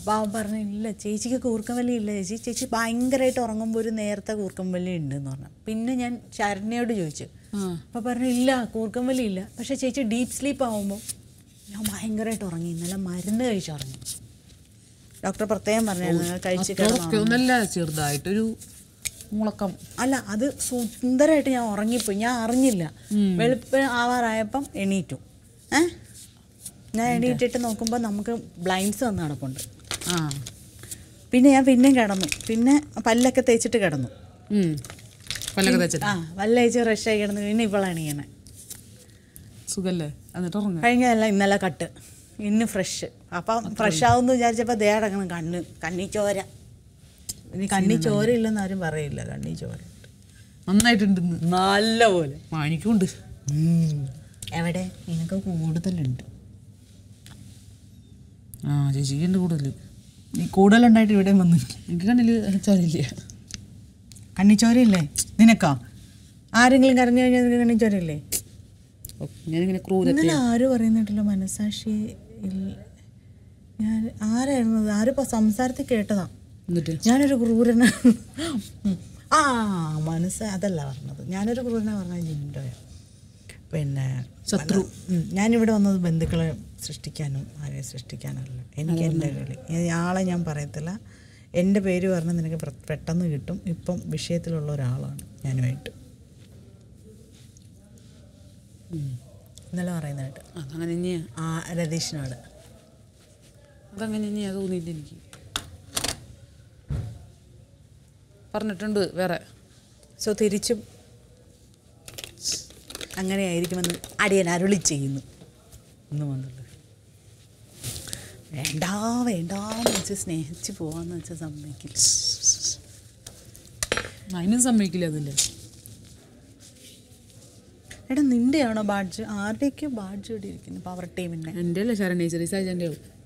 അപ്പോൾ അവൻ പറഞ്ഞു ഇല്ല ചേച്ചിക്ക് കൂർക്കം വലി ഇല്ല ചേച്ചി ചേച്ചി ഭയങ്കരമായിട്ട് ഉറങ്ങുമ്പോൾ ഒരു നേരത്തെ കൂർക്കം വലി ഉണ്ടെന്ന് പറഞ്ഞു പിന്നെ ഞാൻ ശരണ്യയോട് ചോദിച്ചു ആ അപ്പോൾ പറഞ്ഞു ഇല്ല കൂർക്കം വലി ഇല്ല പക്ഷേ ചേച്ചി ഡീപ്പ് സ്ലീപ്പ് ആകുമ്പോൾ ഞാൻ ഭയങ്കരമായിട്ട് ഉറങ്ങി ഇന്നലെ മരുന്ന് കഴിച്ച് ഉറങ്ങി ഡോക്ടർ പ്രത്യേകം പറഞ്ഞായിരുന്നു നിങ്ങൾ കഴിച്ച് കിടന്നു ഒന്നല്ല ചെറുതായിട്ടൊരു മുളക്കം അല്ല അത് സുന്ദരമായിട്ട് ഞാൻ ഉറങ്ങിപ്പോയി ഞാൻ അറിഞ്ഞില്ല വെളുപ്പ് ആവാറായപ്പം എണീറ്റു ഏ ഞാൻ എണീറ്റിട്ട് നോക്കുമ്പോൾ നമുക്ക് ബ്ലൈൻഡ്സ് വന്ന് നടപ്പുണ്ട് ആ പിന്നെ ഞാൻ പിന്നെയും കിടന്നു പിന്നെ പല്ലൊക്കെ തേച്ചിട്ട് കിടന്നു ഉം. പല്ലൊക്കെ തേച്ചിട്ട് ആ പല്ല് തേച്ച് ഫ്രഷ് ആയി കിടന്നു പിന്നെ ഇവളാണ് ഇങ്ങനെ സുഖല്ലേ എന്നിട്ട് ഉറങ്ങ കഴിഞ്ഞല്ല ഇന്നലെ കട്ട് ഇന്ന് ഫ്രഷ് അപ്പം ഫ്രഷ് ആവുമെന്ന് വിചാരിച്ചപ്പോൾ ദേ അടങ്ങണം കണ്ണ് കണ്ണി ചോര ഇനി കണ്ണി ചോര ഇല്ലെന്ന് ആരും പറയില്ല കണ്ണി ചോര നന്നായിട്ടുണ്ട് ഇന്ന് നല്ല പോലെ ആ എനിക്കുണ്ട് എവിടെ നിനക്ക് കൂടുതലുണ്ട് ആ ചേച്ചിക്ക് ഉണ്ട് കൂടുതൽ നീ കൂടുതലുണ്ടായിട്ട് ഇവിടെ വന്നു എനിക്ക് കണ്ണിൽ ചോരയില്ല കണ്ണിച്ചോരയില്ലേ നിനക്കോ ആരെങ്കിലും കരഞ്ഞു കഴിഞ്ഞാൽ നിനക്ക് കണ്ണിച്ചോരയില്ലേ ഓ, ഞാനിങ്ങനെ ക്രൂരത്തെ ഇന്നലെ ആരും പറയുന്നിട്ടല്ലോ മനസാക്ഷി ഇല്ല ഞാൻ ആരായിരുന്നു അത്? ആരും ഇപ്പം സംസാരത്തിൽ കേട്ടതാ എന്നിട്ട് ഞാനൊരു ക്രൂരനാണ് ആ മനസ്സ് അതല്ല പറഞ്ഞത് ഞാനൊരു ക്രൂരനാ പറഞ്ഞ ജിൻഡോയ പിന്നെ ശത്രു. ഉം, ഞാനിവിടെ വന്നത് ബന്ധുക്കളെ സൃഷ്ടിക്കാനും ആരെ സൃഷ്ടിക്കാനല്ല എനിക്ക് എൻ്റെ കളി ഈ ആളെ ഞാൻ പറയത്തില്ല എൻ്റെ പേര് പറഞ്ഞ് നിനക്ക് പ്ര- പെട്ടെന്ന് കിട്ടും ഇപ്പം വിഷയത്തിലുള്ള ഒരാളാണ് ഞാനുമായിട്ട് ഇന്നലെ പറയുന്നതായിട്ട് അതങ്ങനെ തന്നെയാ ആ രതീഷിനോട് അതങ്ങനെ തന്നെയാ തോന്നിയിട്ട് എനിക്ക് പറഞ്ഞിട്ടുണ്ട് വേറെ സോ തിരിച്ചും അങ്ങനെയായിരിക്കുമെന്ന് അടിയൻ അരുളി ചെയ്യുന്നു എന്ന് വന്നുള്ളത് വേണ്ട വേണ്ടാന്ന് വെച്ച് സ്നേഹിച്ച് പോവാന്ന് വെച്ചാൽ സമ്മതിക്കില്ല അതിനും സമ്മതിക്കില്ല അതില്ലേ എടാ നിൻ്റെയാണോ ബാഡ്ജ് ആരുടെയൊക്കെയോ ബാഡ്ജ് ഇവിടെ ഇരിക്കുന്നു പവർ ടീമിൻ്റെ എൻ്റെ അല്ലേ ശരണേശ്വരി സൈജൻ്റെ ആവും